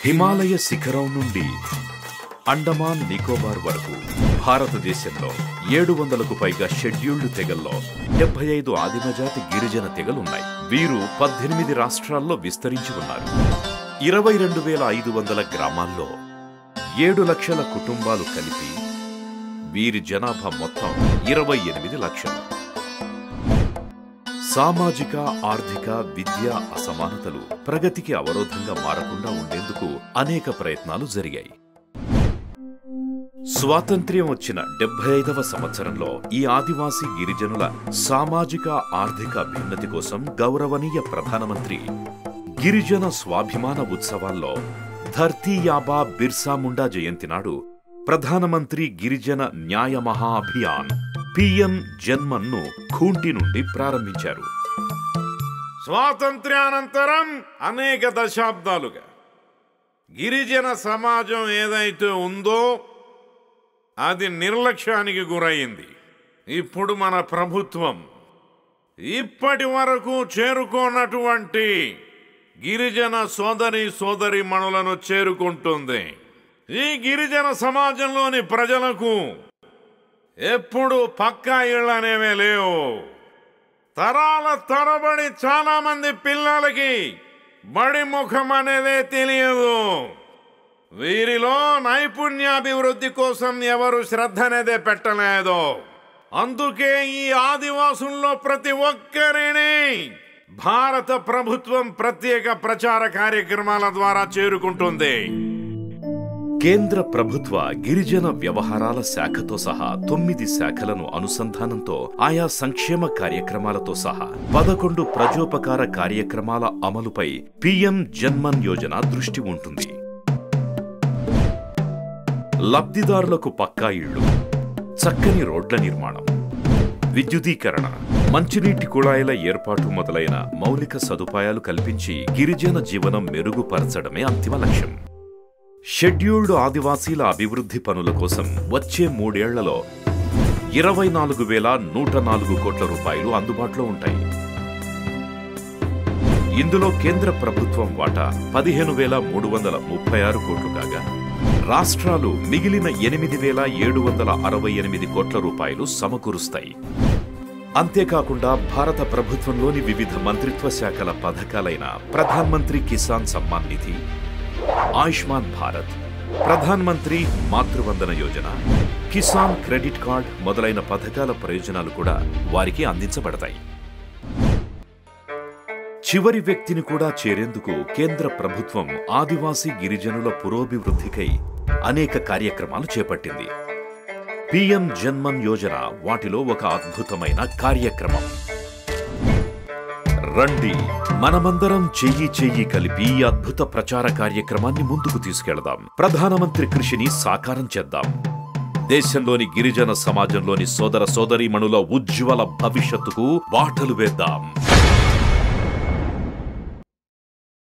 హిమాలయ శిఖరం నుండి అండమాన్ నికోబార్ వరకు భారతదేశంలో ఏడు వందలకు పైగా షెడ్యూల్డ్ తెగల్లో డెబ్బై ఐదు ఆదిమజాతి గిరిజన తెగలున్నాయి వీరు పద్దెనిమిది రాష్ట్రాల్లో విస్తరించి ఉన్నారు ఇరవై రెండు వేల ఐదు వందల గ్రామాల్లో ఏడు లక్షల కుటుంబాలు కలిపి వీరి జనాభా మొత్తం ఇరవై ఎనిమిది లక్షలు సామాజిక ఆర్థిక విద్యా అసమానతలు ప్రగతికి అవరోధంగా మారకుండా ఉండేందుకు అనేక ప్రయత్నాలు జరిగాయి స్వాతంత్ర్యం వచ్చిన డెబ్బై ఐదవ సంవత్సరంలో ఈ ఆదివాసీ గిరిజనుల సామాజిక ఆర్థిక అభ్యున్నతి కోసం గౌరవనీయ ప్రధానమంత్రి గిరిజన స్వాభిమాన ఉత్సవాల్లో ధర్తీ యాబా బిర్సా ముండా జయంతి నాడు ప్రధానమంత్రి గిరిజన న్యాయ మహా అభియాన్ పిఎం జన్మన్ను ఖూంటి నుండి ప్రారంభించారు స్వాతంత్ర్యానంతరం అనేక దశాబ్దాలుగా గిరిజన సమాజం ఏదైతే ఉందో అది నిర్లక్ష్యానికి గురయింది ఇప్పుడు మన ప్రభుత్వం ఇప్పటి వరకు చేరుకోనటువంటి గిరిజన సోదరి సోదరి మణులను చేరుకుంటుంది ఈ గిరిజన సమాజంలోని ప్రజలకు ఎప్పుడు పక్కా ఇళ్ళనేవే లేవు తరాల తరబడి చాలా మంది పిల్లలకి బడి ముఖం అనేదే తెలియదు వీరిలో నైపుణ్యాభివృద్ధి కోసం ఎవరు శ్రద్ధ అనేదే పెట్టలేదు అందుకే ఈ ఆదివాసుల్లో ప్రతి ఒక్కరిని భారత ప్రభుత్వం ప్రత్యేక ప్రచార కార్యక్రమాల ద్వారా చేరుకుంటుంది కేంద్ర ప్రభుత్వ గిరిజన వ్యవహారాల శాఖతో సహా తొమ్మిది శాఖలను అనుసంధానంతో ఆయా సంక్షేమ కార్యక్రమాలతో సహా పదకొండు ప్రజోపకార కార్యక్రమాల అమలుపై పిఎం జన్మన్ యోజన దృష్టి ఉంటుంది లబ్ధిదారులకు పక్కా ఇళ్లు చక్కని రోడ్ల నిర్మాణం విద్యుదీకరణ మంచినీటి కుళాయిల ఏర్పాటు మొదలైన మౌలిక సదుపాయాలు కల్పించి గిరిజన జీవనం మెరుగుపరచడమే అంతిమ లక్ష్యం షెడ్యూల్డ్ ఆదివాసీల అభివృద్ధి పనుల కోసం వచ్చే మూడేళ్లలో ఇరవై నాలుగు వేల నూట నాలుగు కోట్ల రూపాయలు అందుబాటులో ఉంటాయి ఇందులో కేంద్ర ప్రభుత్వం వాటా పదిహేను వేల మూడు వందల ముప్పై ఆరు కోట్లు కాగా రాష్ట్రాలు మిగిలిన ఎనిమిది వేల ఏడు వందల అరవై ఎనిమిది కోట్ల రూపాయలు సమకూరుస్తాయి అంతేకాకుండా భారత ప్రభుత్వంలోని వివిధ మంత్రిత్వ శాఖల పథకాలైన ప్రధాన్ మంత్రి కిసాన్ సమ్మాన్ నిధి ఆయుష్మాన్ భారత్ ప్రధాన్ మంత్రి మాతృవందన యోజన కిసాన్ క్రెడిట్ కార్డ్ మొదలైన పథకాల ప్రయోజనాలు కూడా వారికి అందించబడతాయి చివరి వ్యక్తిని కూడా చేరేందుకు కేంద్ర ప్రభుత్వం ఆదివాసీ గిరిజనుల పురోభివృద్ధికై అనేక కార్యక్రమాలు చేపట్టింది పిఎం జన్మన్ యోజన వాటిలో ఒక అద్భుతమైన కార్యక్రమం రండి మనమందరం చెయ్యి చెయ్యి కలిపి ఈ అద్భుత ప్రచార కార్యక్రమాన్ని ముందుకు తీసుకెళదాం ప్రధానమంత్రి కృషిని సాకారం చేద్దాం దేశంలోని గిరిజన సమాజంలోని సోదర సోదరీమణుల ఉజ్వల భవిష్యత్తుకు బాటలు వేద్దాం